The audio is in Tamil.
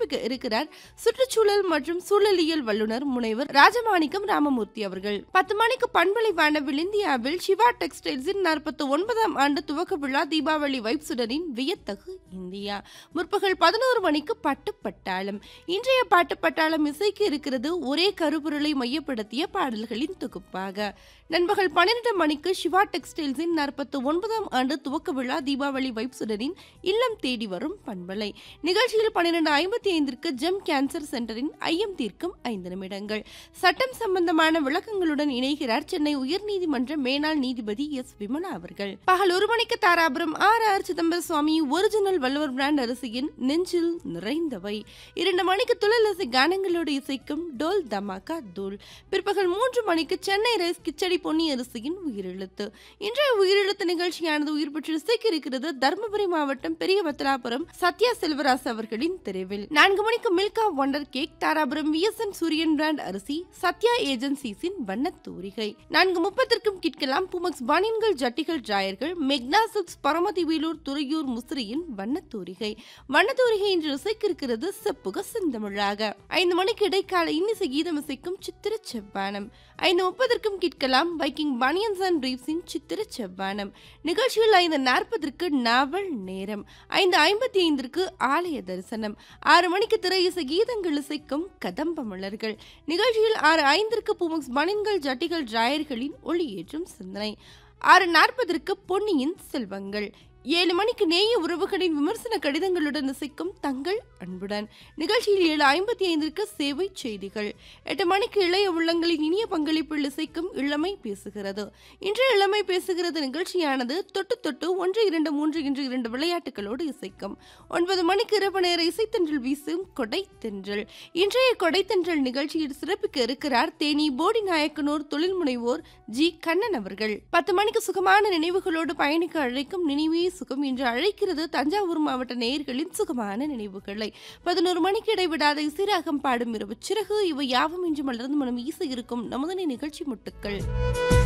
சிறப்பிக்க இருக்கிறார் சுற்றுச்சூழல் மற்றும் சூழலியல் வல்லுநர் முனைவர் ராஜமாணிக்கம் ராமமூர்த்தி அவர்கள் பத்து மணிக்கு பண்பலை வானவில் இந்தியாவில் சிவா டெக்ஸ்டைல்ஸின் நாற்பத்தி ஒன்பதாம் ஆண்டு துவக்க விழா தீபாவளி வைப்சுடரின் வியத்தகு இந்தியா முற்பகல் பதினோரு மணிக்கு பட்டு பட்டாளம் இன்றைய பாட்டு பட்டாளம் இசைக்கு இருக்கிறது ஒரே கருப்பொருளை மையப்படுத்திய பாடல்களின் தொகுப்பாக நண்பகல் பன்னிரண்டு மணிக்கு சிவா டெக்ஸ்டைல்ஸின் நாற்பத்தி ஒன்பதாம் ஆண்டு துவக்க விழா தீபாவளி வைப்சுடரின் இல்லம் தேடி வரும் பண்பலை நிகழ்ச்சியில் பன்னிரண்டு ஐம்பத்தி ஐந்திற்கு ஜெம் கேன்சர் சென்டரின் ஐயம் தீர்க்கும் ஐந்து நிமிடங்கள் சட்டம் சம்பந்தமான விளக்கங்களுடன் இணைகிறார் சென்னை உயர்நீதிமன்ற மேனாள் நீதிபதி எஸ் விமலா அவர்கள் பகல் ஒரு மணிக்கு Dharapuram R R Chidambara Swami original Valluvar brand அரிசியின் நெஞ்சில் நிறைந்தவை இரண்டு மணிக்கு துளலசி கானங்களோடு இசைக்கும் டோல் தமாகா தூள் பிற்பகல் மூன்று மணிக்கு சென்னை ரைஸ் கிச்சடி பொன்னி அரிசியின் உயிரெழுத்து இன்றைய உயிரெழுத்து நிகழ்ச்சியானது உயிர் பெற்று இசைக்கு இருக்கிறது தருமபுரி மாவட்டம் பெரிய வத்தலாபுரம் சத்யா செல்வராஸ் அவர்களின் தெருவில் நான்கு மணிக்கு Milka wonder cake Dharapuram VSN Suriyan brand அரிசி சத்யா ஏஜென்சிஸின் வண்ணத் தூரிகை நான்கு முப்பத்திற்கும் கிட்கலாம் புமக்ஸ் பனியன்கள் ஜட்டிகள் டிராயர்கள் மெக்னா சில்க்ஸ் பரமதி வேலூர் துறையூர் முசிறியின் வண்ணத் தூரிகை வண்ணத் தூரிகை இன்று இசைக்கு இருக்கிறது செப்புக செந்தமிழாக ஐந்து மணிக்கு இடைக்கால இன்னிசை கீதம் இசைக்கும் சித்திர செவ்வானம் ஐந்து முப்பதற்கும் கிட்கலாம் பைக்கிங் பனியன்ஸ் அண்ட் ரீவ்ஸின் சித்திர செவ்வானம் நிகழ்ச்சியில் ஐந்து நாற்பதற்கு நாவல் நேரம் ஐந்து ஐம்பத்தி ஐந்திற்கு ஆலய தரிசனம் ஆறு மணிக்கு திரை இசை கீதங்கள் இசைக்கும் கதம்ப மலர்கள் நிகழ்ச்சியில் ஆறு ஐந்திற்கு புமக்ஸ் பனின்கள் ஜட்டிகள் டிராயர்களின் ஒளியேற்றும் சிந்தனை ஆறு நாற்பதற்கு பொன்னியின் செல்வங்கள் ஏழு மணிக்கு நேய உறவுகளின் விமர்சன கடிதங்களுடன் இசைக்கும் தங்கள் அன்புடன் நிகழ்ச்சியில் ஏழு ஐம்பத்தி ஐந்திற்கு சேவை செய்திகள் எட்டு மணிக்கு இளைய உள்ளங்களின் இனிய பங்களிப்பில் இசைக்கும் இளமை பேசுகிறது இன்றைய இளமை பேசுகிறது நிகழ்ச்சியானது தொட்டு தொட்டு ஒன்று இரண்டு மூன்று இன்று இரண்டு விளையாட்டுகளோடு இசைக்கும் ஒன்பது மணிக்கு இரவு நேர இசைத்தென்றல் வீசும் கொடை தென்றல் இன்றைய கொடை தென்றல் நிகழ்ச்சியில் சிறப்பிக்க இருக்கிறார் தேனி போடி நாயக்கனூர் தொழில் முனைவோர் ஜி கண்ணன் அவர்கள் பத்து மணிக்கு சுகமான நினைவுகளோடு பயணிக்க அழைக்கும் நினைவே சுகம் என்று அழைக்கிறது தஞ்சாவூர் மாவட்ட நேயர்களின் சுகமான நினைவுகளை பதினோரு மணிக்கு இடைவிடாத இசைராகம் பாடும் இரவு சிறகு இவை யாவும் இன்று மலர்ந்து மனம் ஈச இருக்கும் நமதனை நிகழ்ச்சி முட்டுக்கள்